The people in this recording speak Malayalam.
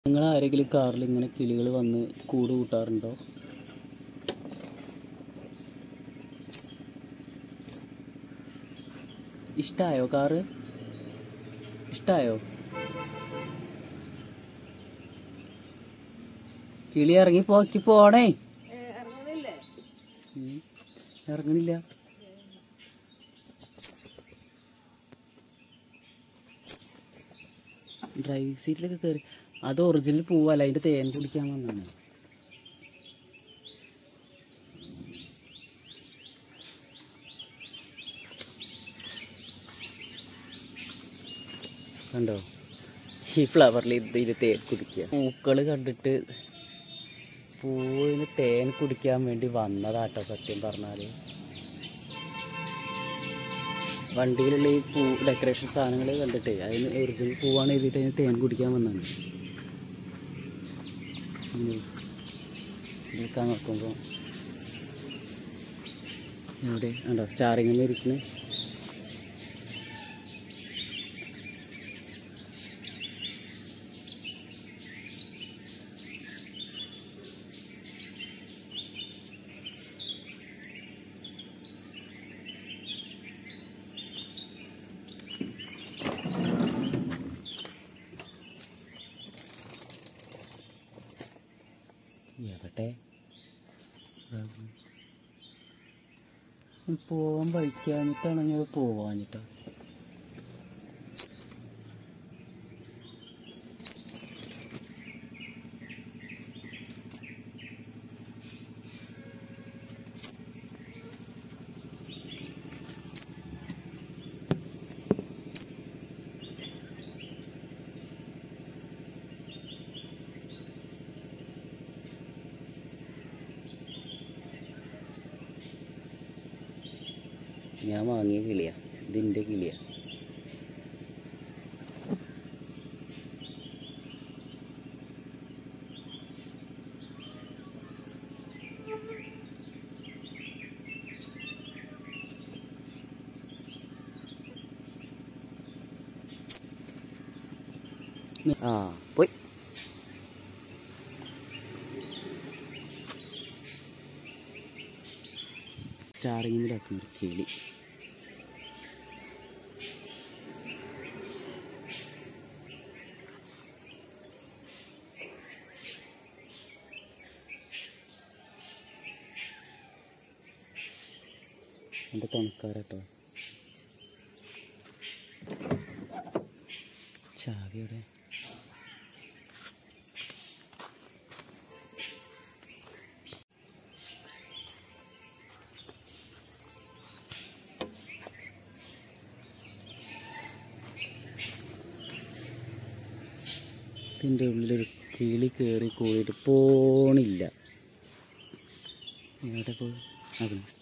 നിങ്ങൾ ആരെങ്കിലും കാറിൽ ഇങ്ങനെ കിളികൾ വന്ന് കൂട് കൂട്ടാറുണ്ടോ ഇഷ്ടായോ കാറ് ഇഷ്ടായോ കിളി ഇറങ്ങി പോക്കി പോണേ ഇറങ്ങണില്ലേ ഉം. ഇറങ്ങണില്ല ഡ്രൈവിംഗ് സീറ്റിലൊക്കെ കയറി അത് ഒറിജിനൽ പൂവല്ല അതിന്റെ തേൻ കുടിക്കാൻ വന്നാണ് കണ്ടോ ഈ ഫ്ലവറിൽ ഇതിൽ തേൻ കുടിക്കുക പൂക്കൾ കണ്ടിട്ട് പൂവിന് തേൻ കുടിക്കാൻ വേണ്ടി വന്നതാട്ടോ സത്യം പറഞ്ഞാൽ വണ്ടിയിലുള്ള ഈ പൂ ഡെക്കറേഷൻ സാധനങ്ങൾ കണ്ടിട്ട് അതിന് ഒറിജിനൽ പൂവാണ് എഴുതിയിട്ട് അതിന് തേൻ കുടിക്കാൻ വന്നതാണ് എടുക്കാൻ നോക്കുമ്പോൾ എവിടെ ഉണ്ടോ സ്റ്റാറിങ്ങിൽ ഇരിക്കുന്നത് എവിടെ പോവാൻ വഴിക്കാഞ്ഞിട്ടാണെങ്കിൽ പോവാഞ്ഞിട്ടാ ഞാൻ വാങ്ങിയ കിളിയാ ഇതിൻ്റെ കിളിയാ ആ പോയി സ്റ്റാറിങ്ങിലാക്കുന്ന ഒരു കിളി എൻ്റെ തുണക്കാരട്ടോ ചാവിയുടെ ഇതിൻ്റെ ഉള്ളിലൊരു കിളി കയറി കൂടിയിട്ട് പോണില്ല എവിടെ പോയി അവിടെ